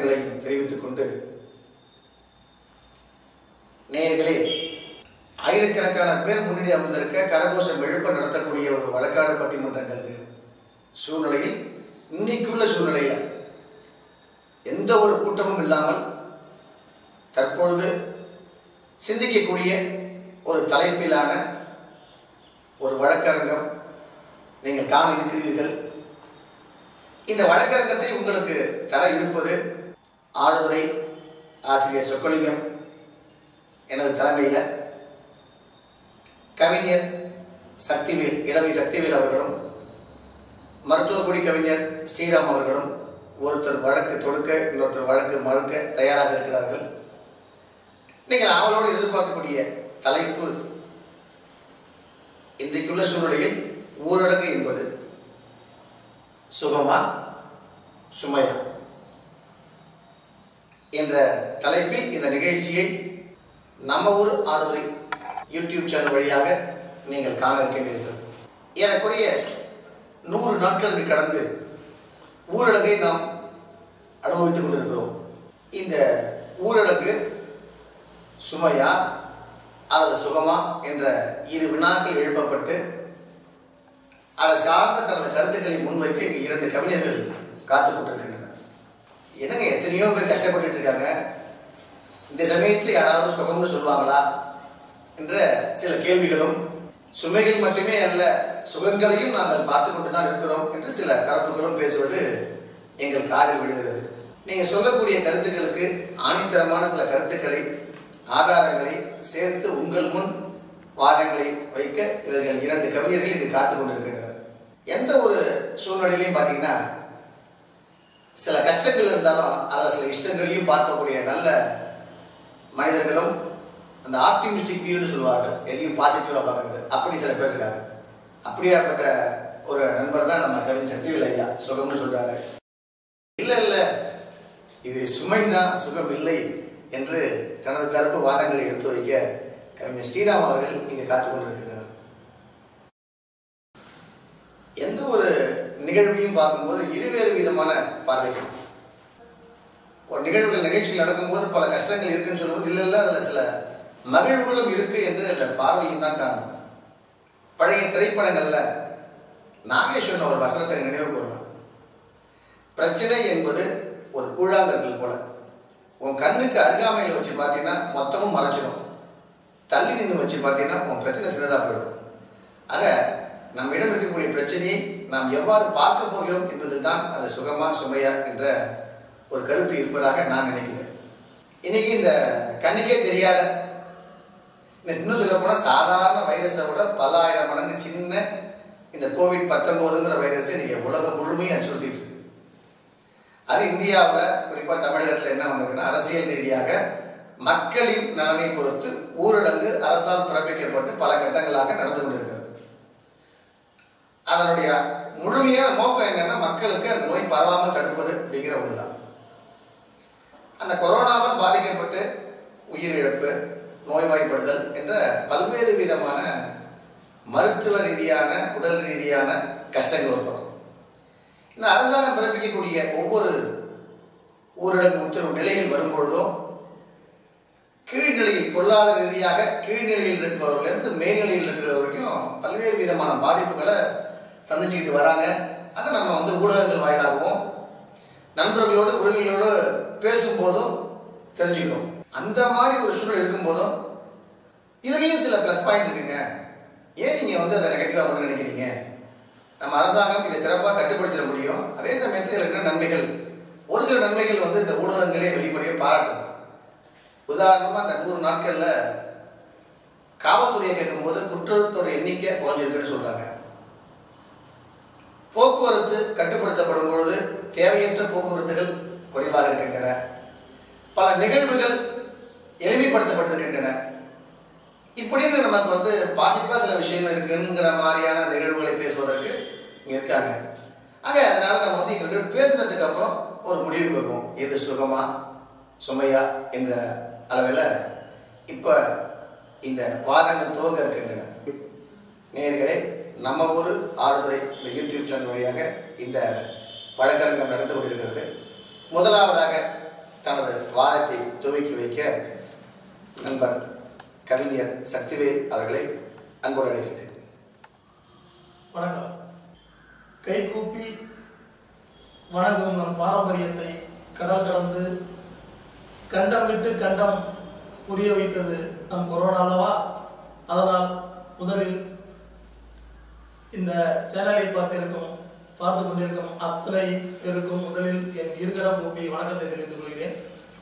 வணக்கங்களையும் தெரிவித்துக் கொண்டு நேயர்களே ஆயிரக்கணக்கான பேர் முன்னாடி அமர்ந்திருக்க கரகோஷம் எழுப்ப நடத்தக்கூடிய ஒரு வழக்காடு பட்டிமன்றங்கள் சூழ்நிலையில் இன்னைக்குள்ள சூழ்நிலையில் எந்த ஒரு கூட்டமும் இல்லாமல் தற்பொழுது சிந்திக்கக்கூடிய ஒரு தலைப்பிலான ஒரு வழக்கரங்கம் நீங்கள் காண இருக்கிறீர்கள் இந்த வழக்கரங்கத்தை உங்களுக்கு தர இருப்பது ஆடுதுறை ஆசிரியர் சொக்கலிங்கம் எனது தலைமையில் கவிஞர் சக்திவேல் இளவை சக்திவேல் அவர்களும் மருத்துவக்குடி கவிஞர் ஸ்ரீராம் அவர்களும் ஒருத்தர் வழக்கு தொடுக்க இன்னொருத்தர் வழக்கு மறுக்க தயாராக இருக்கிறார்கள் நீங்கள் அவளோடு எதிர்பார்க்கக்கூடிய தலைப்பு இன்றைக்குள்ள சூழ்நிலையில் ஊரடங்கு என்பது சுகமா சுமையா என்ற தலைப்பில் இந்த நிகழ்ச்சியை நம்ம ஊர் ஆடுதுறை யூடியூப் சேனல் வழியாக நீங்கள் காண இருக்கின்றீர்கள் ஏறக்குறைய நூறு நாட்களுக்கு கடந்து ஊரடங்கை நாம் அனுபவித்துக் கொண்டிருக்கிறோம் இந்த ஊரடங்கு சுமையா அல்லது சுகமா என்ற இரு வினாக்கள் எழுப்பப்பட்டு அதை சார்ந்த தனது கருத்துக்களை முன்வைக்க இங்கு இரண்டு கவிஞர்கள் காத்துக் கொண்டிருக்கின்றனர் என்னங்க எத்தனையோ பேர் கஷ்டப்பட்டுட்டு இருக்காங்க இந்த சமயத்தில் யாராவது சுகம்னு சொல்லுவாங்களா என்ற சில கேள்விகளும் சுமைகள் மட்டுமே அல்ல சுகங்களையும் நாங்கள் பார்த்து கொண்டு தான் இருக்கிறோம் என்று சில தரப்புகளும் பேசுவது எங்கள் காதில் விழுகிறது நீங்கள் சொல்லக்கூடிய கருத்துக்களுக்கு ஆணித்தரமான சில கருத்துக்களை ஆதாரங்களை சேர்த்து உங்கள் முன் வாதங்களை வைக்க இவர்கள் இரண்டு கவிஞர்கள் இது காத்து கொண்டிருக்கின்றனர் எந்த ஒரு சூழ்நிலையிலையும் பார்த்தீங்கன்னா சில கஷ்டங்கள் இருந்தாலும் அதில் சில இஷ்டங்களையும் பார்க்கக்கூடிய நல்ல மனிதர்களும் அந்த ஆப்டிமிஸ்டிக் வியூன்னு சொல்லுவார்கள் எதையும் பாசிட்டிவாக பார்க்குறது அப்படி சில பேர் இருக்காங்க அப்படியாப்பட்ட ஒரு நண்பர் தான் நம்ம கவிஞர் சக்திவேல் ஐயா சுகம்னு சொல்றாரு இல்லை இல்லை இது சுமைதான் சுகம் இல்லை என்று தனது தரப்பு வாதங்களை எடுத்து வைக்க கவிஞர் ஸ்ரீராம் அவர்கள் இங்கே காத்துக் கொண்டிருக்கின்றனர் எந்த ஒரு நிகழ்வையும் பார்க்கும்போது இருவேறு விதமான பார்வைகள் ஒரு நிகழ்வுகள் நிகழ்ச்சிகள் நடக்கும்போது பல கஷ்டங்கள் இருக்குன்னு சொல்லும்போது இல்லை இல்லை அதில் சில மகிழ்வுகளும் இருக்கு என்று அந்த பார்வையும் தான் காணும் பழைய திரைப்படங்கள்ல நாகேஸ்வரன் ஒரு வசனத்தை நினைவு கூறலாம் பிரச்சனை என்பது ஒரு கூழாங்கற்கள் போல உன் கண்ணுக்கு அருகாமையில் வச்சு பார்த்தீங்கன்னா மொத்தமும் மறைச்சிடும் தள்ளி நின்று வச்சு பார்த்தீங்கன்னா உன் பிரச்சனை சின்னதாக போயிடும் ஆக நம்மிடம் இருக்கக்கூடிய பிரச்சனையை நாம் எவ்வாறு பார்க்க போகிறோம் என்பதில் தான் அது சுகமா சுமையா என்ற ஒரு கருத்து இருப்பதாக நான் நினைக்கிறேன் இன்னைக்கு இந்த கண்ணுக்கே தெரியாத இன்னும் சொல்ல போனால் சாதாரண வைரஸை விட பல ஆயிரம் மடங்கு சின்ன இந்த கோவிட் பத்தொன்பதுங்கிற வைரஸ் இன்னைக்கு உலகம் முழுமையும் அச்சுறுத்திட்டு இருக்கு அது இந்தியாவில் குறிப்பாக தமிழகத்தில் என்ன வந்திருக்குன்னா அரசியல் ரீதியாக மக்களின் நலனை பொறுத்து ஊரடங்கு அரசால் பிறப்பிக்கப்பட்டு பல கட்டங்களாக நடந்து கொண்டிருக்கிறது அதனுடைய முழுமையான நோக்கம் என்னன்னா மக்களுக்கு அந்த நோய் பரவாமல் தடுப்பது அப்படிங்கிற ஒன்றுதான் அந்த கொரோனாவால் பாதிக்கப்பட்டு உயிரிழப்பு நோய்வாய்ப்படுதல் என்ற பல்வேறு விதமான மருத்துவ ரீதியான உடல் ரீதியான கஷ்டங்கள் ஏற்படும் இந்த அரசாங்கம் பிறப்பிக்கக்கூடிய ஒவ்வொரு ஊரடங்கு உத்தரவு நிலையில் வரும்பொழுதும் கீழ்நிலையில் பொருளாதார ரீதியாக கீழ்நிலையில் இருப்பவர்களிருந்து மேல்நிலையில் இருக்கிற வரைக்கும் பல்வேறு விதமான பாதிப்புகளை சந்திச்சுக்கிட்டு வராங்க அதை நம்ம வந்து ஊடகங்கள் வாயிலாகவும் நண்பர்களோடு உறவிகளோடு பேசும்போதும் தெரிஞ்சுக்கிறோம் அந்த மாதிரி ஒரு சூழல் இருக்கும்போதும் இதுலேயும் சில ப்ளஸ் பாயிண்ட் இருக்குங்க ஏன் நீங்கள் வந்து அதை நெகட்டிவாக மட்டும் நினைக்கிறீங்க நம்ம அரசாங்கம் இதை சிறப்பாக கட்டுப்படுத்திட முடியும் அதே சமயத்தில் இதில் என்ன நன்மைகள் ஒரு சில நன்மைகள் வந்து இந்த ஊடகங்களே வெளிப்படையாக பாராட்டுது உதாரணமாக அந்த நூறு நாட்களில் காவல்துறையை கேட்கும்போது குற்றத்தோட எண்ணிக்கை குறைஞ்சிருக்குன்னு சொல்கிறாங்க போக்குவரத்து கட்டுப்படுத்தப்படும் பொழுது தேவையற்ற போக்குவரத்துகள் குறைவாக இருக்கின்றன பல நிகழ்வுகள் எளிமைப்படுத்தப்பட்டிருக்கின்றன இப்படின்னு நமக்கு வந்து பாசிட்டிவாக சில விஷயங்கள் இருக்குங்கிற மாதிரியான நிகழ்வுகளை பேசுவதற்கு இங்கே இருக்காங்க ஆக அதனால நம்ம வந்து இங்கே ரெண்டு பேரும் பேசுனதுக்கு அப்புறம் ஒரு முடிவுக்கு வருவோம் எது சுகமா சுமையா என்ற அளவில் இப்போ இந்த வாதங்கள் துவங்க இருக்கின்றன நேர்களே நம்ம ஊர் ஆடுதுறை இந்த யூடியூப் சேனல் வழியாக இந்த வழக்கரங்கம் நடந்து கொண்டிருக்கிறது முதலாவதாக தனது வாதத்தை துவக்கி வைக்க நண்பர் கவிஞர் சக்திவேல் அவர்களை அன்போடு அழைக்கின்றேன் வணக்கம் கைகூப்பி வணங்கும் நம் பாரம்பரியத்தை கடல் கடந்து கண்டம் விட்டு கண்டம் புரிய வைத்தது நம் கொரோனா அல்லவா அதனால் முதலில் இந்த சேனலை பார்த்திருக்கும் பார்த்து கொண்டிருக்கும் அத்தனை பேருக்கும் முதலில் என் இருகரம் கூப்பி வணக்கத்தை தெரிவித்துக் கொள்கிறேன்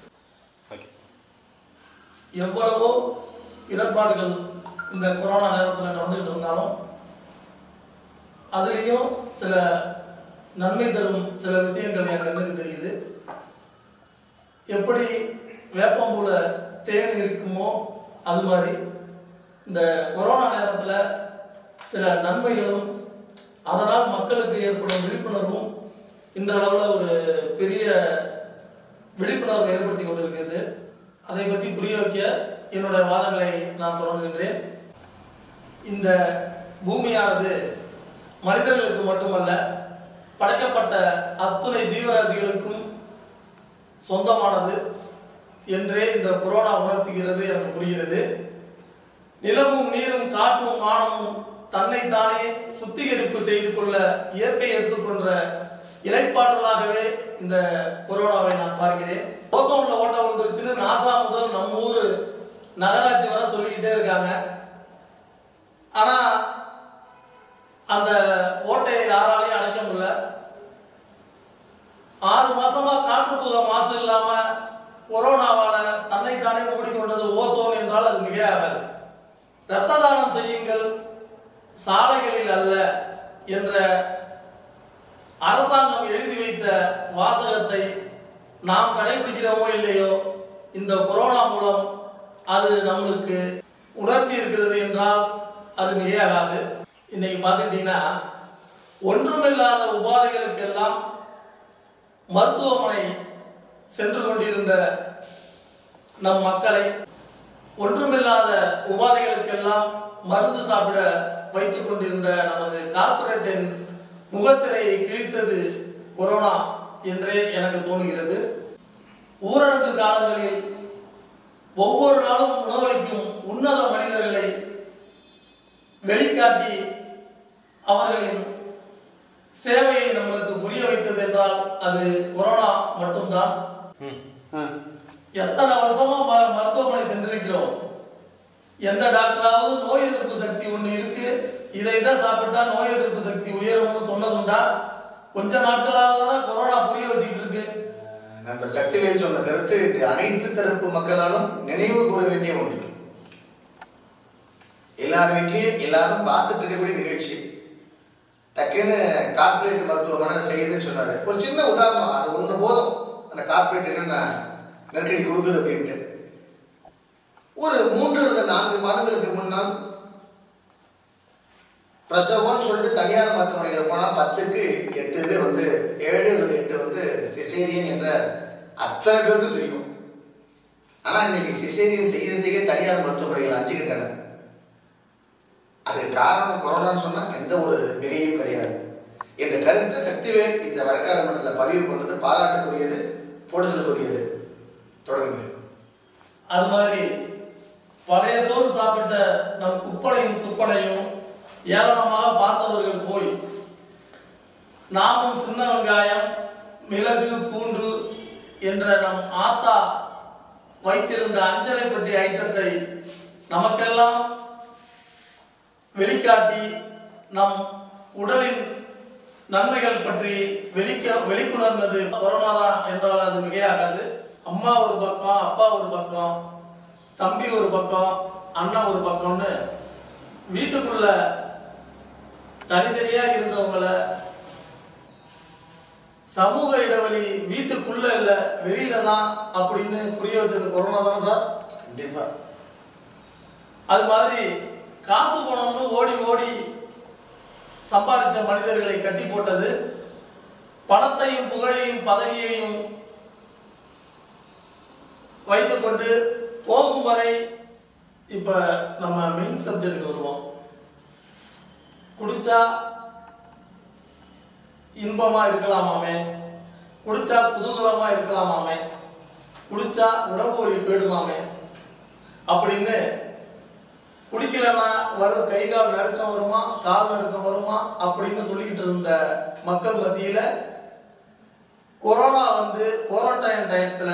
எவ்வளவோ இடர்பாடுகள் இந்த கொரோனா நேரத்தில் நடந்துகிட்டு இருந்தாலும் அதுலேயும் சில நன்மை தரும் சில விஷயங்கள் என் கண்ணுக்கு தெரியுது எப்படி வேப்பம்பூல தேன் இருக்குமோ அது மாதிரி இந்த கொரோனா நேரத்தில் சில நன்மைகளும் அதனால் மக்களுக்கு ஏற்படும் விழிப்புணர்வும் இன்றளவில் ஒரு பெரிய விழிப்புணர்வை ஏற்படுத்தி கொண்டிருக்கிறது அதை பற்றி புரிய வைக்க என்னுடைய வாதங்களை நான் தொடங்குகின்றேன் இந்த பூமியானது மனிதர்களுக்கு மட்டுமல்ல படைக்கப்பட்ட அத்துணை ஜீவராசிகளுக்கும் சொந்தமானது என்றே இந்த கொரோனா உணர்த்துகிறது எனக்கு புரிகிறது நிலமும் நீரும் காற்றும் வானமும் தன்னைத்தானே சுத்திகரிப்பு செய்து கொள்ள இயற்கை எடுத்துக்கொண்ட இலைப்பாற்றலாகவே இந்த கொரோனாவை நான் பார்க்கிறேன் ஓசோன்ல ஓட்ட விழுந்துருச்சுன்னு நாசா முதல் நம்ம ஊர் நகராட்சி வர சொல்லிக்கிட்டே இருக்காங்க ஆனா அந்த ஓட்டையை யாராலையும் அடைக்க முடியல ஆறு மாசமா காற்றுப்புக மாசு இல்லாம கொரோனாவால தன்னைத்தானே மூடிக்கொண்டது ஓசோன் என்றால் அது மிகையாகாது இரத்த தானம் செய்யுங்கள் சாலைகளில் அல்ல என்ற அரசாங்கம் எழுதி வைத்த வாசகத்தை நாம் கடைபிடிக்கிறோமோ இல்லையோ இந்த கொரோனா மூலம் அது நம்மளுக்கு உணர்த்தி இருக்கிறது என்றால் அது மிகையாகாது இன்னைக்கு பார்த்துக்கிட்டீங்கன்னா ஒன்றுமில்லாத உபாதைகளுக்கெல்லாம் மருத்துவமனை சென்று கொண்டிருந்த நம் மக்களை ஒன்றுமில்லாத உபாதைகளுக்கெல்லாம் மருந்து சாப்பிட வைத்துக் கொண்டிருந்த நமது கார்ப்பரேட்டின் முகத்திரையை கிழித்தது கொரோனா என்றே எனக்கு தோணுகிறது ஊரடங்கு காலங்களில் ஒவ்வொரு நாளும் உணவளிக்கும் உன்னத மனிதர்களை வெளிக்காட்டி அவர்களின் சேவையை நம்மளுக்கு புரிய வைத்தது என்றால் அது கொரோனா மட்டும்தான் எத்தனை வருஷமா ம- மருத்துவமனை சென்றிருக்கிறோம் எந்த டாக்டராவது நோய் எதிர்ப்பு சக்தி ஒன்று இருக்கு இதை தான் சாப்பிட்டா நோய் எதிர்ப்பு சக்தி உயரும்னு சொன்னதுண்டா கொஞ்ச நாட்களாக தான் கொரோனா புரிய வச்சுக்கிட்டு இருக்கு நண்பர் சக்திவேல் சொன்ன கருத்து இன்று அனைத்து தரப்பு மக்களாலும் நினைவு கூற வேண்டிய ஒன்று எல்லார் வீட்லயும் எல்லாரும் பார்த்துட்டு இருக்கக்கூடிய நிகழ்ச்சி டக்குன்னு கார்ப்பரேட் மருத்துவமனை செய்யுதுன்னு சொன்னாரு ஒரு சின்ன உதாரணம் அது ஒன்று போதும் அந்த கார்ப்பரேட் என்னென்ன நெருக்கடி கொடுக்குது அப்படின்ட்டு ஒரு மூன்று அல்லது நான்கு மாதங்களுக்கு முன்னால் பிரசவம்னு சொல்லிட்டு தனியார் மருத்துவமனைகள் போனால் பத்துக்கு எட்டு இது வந்து ஏழு அல்லது எட்டு வந்து சிசேரியன் என்ற அத்தனை பேருக்கு தெரியும் ஆனால் இன்னைக்கு சிசேரியன் செய்யறதுக்கே தனியார் மருத்துவமனைகள் அஞ்சுக்கின்றன அதுக்கு காரணம் கொரோனான்னு சொன்னால் எந்த ஒரு மிகையும் கிடையாது என்ற கருத்தை சக்திவேல் இந்த வழக்காடு மன்றத்தில் பதிவு பண்ணது பாராட்டுக்குரியது போடுதலுக்குரியது தொடருங்க அது மாதிரி பழைய சோறு சாப்பிட்ட நம் குப்பனையும் சுப்பனையும் ஏளனமாக பார்த்தவர்கள் போய் நாமும் சின்ன வெங்காயம் மிளகு பூண்டு என்ற நம் ஆத்தா வைத்திருந்த அஞ்சரை பெட்டி ஐட்டத்தை நமக்கெல்லாம் வெளிக்காட்டி நம் உடலின் நன்மைகள் பற்றி வெளிக்க வெளிக்கொணர்ந்தது கொரோனா தான் என்றால் அது மிகையாகாது அம்மா ஒரு பக்கம் அப்பா ஒரு பக்கம் தம்பி ஒரு பக்கம் அண்ணன் ஒரு பக்கம்னு வீட்டுக்குள்ள தனித்தனியா இருந்தவங்களை சமூக இடைவெளி வீட்டுக்குள்ள இல்ல வெளியில தான் அப்படின்னு புரிய வச்சது கொரோனா தான் சார் கண்டிப்பா அது மாதிரி காசு பணம்னு ஓடி ஓடி சம்பாதிச்ச மனிதர்களை கட்டி போட்டது பணத்தையும் புகழையும் பதவியையும் வைத்துக்கொண்டு போகும் வரை இப்ப நம்ம மெயின் சப்ஜெக்டுக்கு வருவோம் குடிச்சா இன்பமா இருக்கலாமாமே குடிச்சா குதூகலமா இருக்கலாமாமே குடிச்சா உடம்பு வலி போயிடுமாமே அப்படின்னு குடிக்கலன்னா வரும் கை கால் நடுக்கம் வருமா கால் நடுக்கம் வருமா அப்படின்னு சொல்லிக்கிட்டு இருந்த மக்கள் மத்தியில கொரோனா வந்து குவாரண்டைன் டயத்துல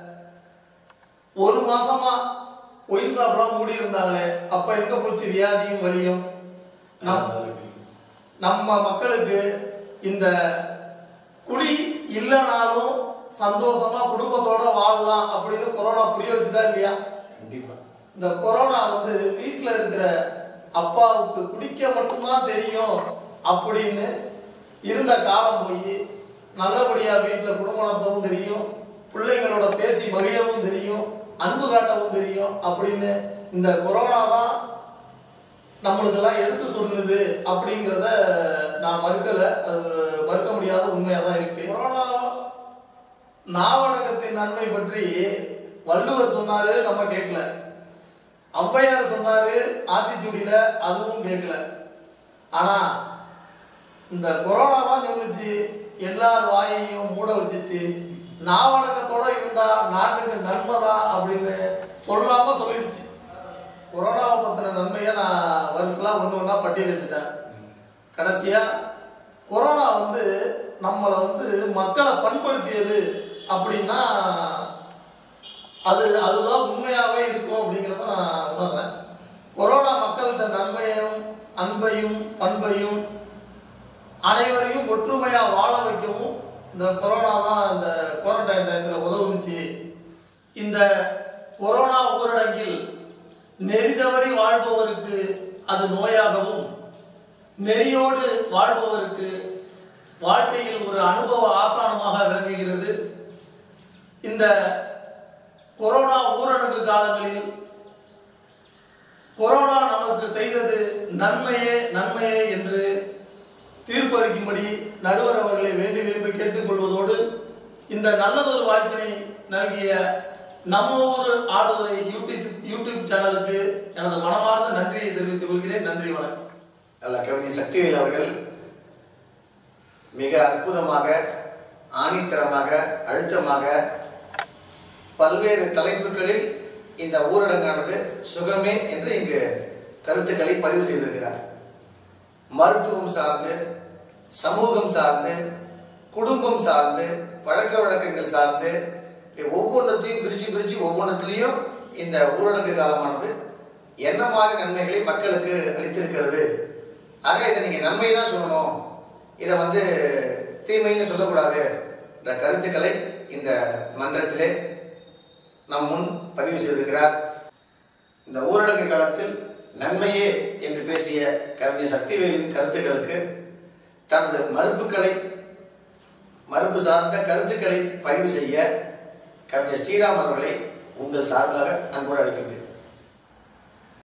ஒரு மாசமா ஒயின் ஷாப்லாம் மூடி இருந்தாங்களே அப்ப எங்க போச்சு வியாதியும் வலியும் நம் நம்ம மக்களுக்கு இந்த குடி இல்லைனாலும் சந்தோஷமா குடும்பத்தோட வாழலாம் அப்படின்னு கொரோனா புரிய வச்சுதா இல்லையா கண்டிப்பா இந்த கொரோனா வந்து வீட்டில் இருக்கிற அப்பாவுக்கு குடிக்க மட்டும்தான் தெரியும் அப்படின்னு இருந்த காலம் போய் நல்லபடியா வீட்டில் குடும்பம் நடத்தவும் தெரியும் பிள்ளைங்களோட பேசி மகிழவும் தெரியும் அன்பு காட்டவும் தெரியும் அப்படின்னு இந்த கொரோனா தான் நம்மளுக்கெல்லாம் எடுத்து சொல்லுது அப்படிங்கிறத நான் மறுக்கல அது மறுக்க முடியாத உண்மையா தான் இருக்கு கொரோனா நாவடக்கத்தின் நன்மை பற்றி வள்ளுவர் சொன்னாரு நம்ம கேட்கல ஔவையார் சொன்னாரு ஆத்திச்சூடியில அதுவும் கேட்கல ஆனா இந்த கொரோனா தான் சொல்லுச்சு எல்லார் வாயையும் மூட வச்சுச்சு நாவடக்கத்தோட இருந்தா நாட்டுக்கு நன்மை தான் அப்படின்னு சொல்லாம சொல்லிடுச்சு கொரோனாவை பத்தின நன்மையை நான் வருஷலா ஒன்று ஒன்றா பட்டியலிட்டுட்டேன் கடைசியா கொரோனா வந்து நம்மளை வந்து மக்களை பண்படுத்தியது அப்படின்னா அது அதுதான் உண்மையாவே இருக்கும் அப்படிங்கிறத நான் உணர்றேன் கொரோனா மக்கள்கிட்ட நன்மையும் அன்பையும் பண்பையும் அனைவரையும் ஒற்றுமையா வாழ வைக்கவும் இந்த கொரோனா தான் இந்த குவாரண்டைன் டயத்தில் உதவுச்சு இந்த கொரோனா ஊரடங்கில் நெறி தவறி வாழ்பவருக்கு அது நோயாகவும் நெறியோடு வாழ்பவருக்கு வாழ்க்கையில் ஒரு அனுபவ ஆசானமாக விளங்குகிறது இந்த கொரோனா ஊரடங்கு காலங்களில் கொரோனா நமக்கு செய்தது நன்மையே நன்மையே என்று தீர்ப்பளிக்கும்படி நடுவர் அவர்களை வேண்டி விரும்பி கேட்டுக்கொள்வதோடு இந்த நல்லதொரு வாய்ப்பினை நல்கிய நம்ம ஊர் ஆடுதுறை யூடியூப் யூடியூப் சேனலுக்கு எனது மனமார்ந்த நன்றியை தெரிவித்துக் கொள்கிறேன் நன்றி வணக்கம் அல்ல கவிஞர் சக்திவேல் அவர்கள் மிக அற்புதமாக ஆணித்தரமாக அழுத்தமாக பல்வேறு தலைப்புகளில் இந்த ஊரடங்கானது சுகமே என்று இங்கு கருத்துக்களை பதிவு செய்திருக்கிறார் மருத்துவம் சார்ந்து சமூகம் சார்ந்து குடும்பம் சார்ந்து பழக்க வழக்கங்கள் சார்ந்து இப்படி ஒவ்வொன்றத்தையும் பிரித்து பிரித்து ஒவ்வொன்றத்துலேயும் இந்த ஊரடங்கு காலமானது என்ன மாதிரி நன்மைகளை மக்களுக்கு அளித்திருக்கிறது ஆக இதை நீங்கள் நன்மை தான் சொல்லணும் இதை வந்து தீமைன்னு சொல்லக்கூடாது என்ற கருத்துக்களை இந்த மன்றத்திலே நம் முன் பதிவு செய்திருக்கிறார் இந்த ஊரடங்கு காலத்தில் நன்மையே என்று பேசிய கவிஞர் சக்திவேலின் கருத்துக்களுக்கு தனது மறுப்புகளை மறுப்பு சார்ந்த கருத்துக்களை பதிவு செய்ய கவிஞர் ஸ்ரீராம் அவர்களை உங்கள் சார்பாக அன்போடு அழைக்கின்றேன்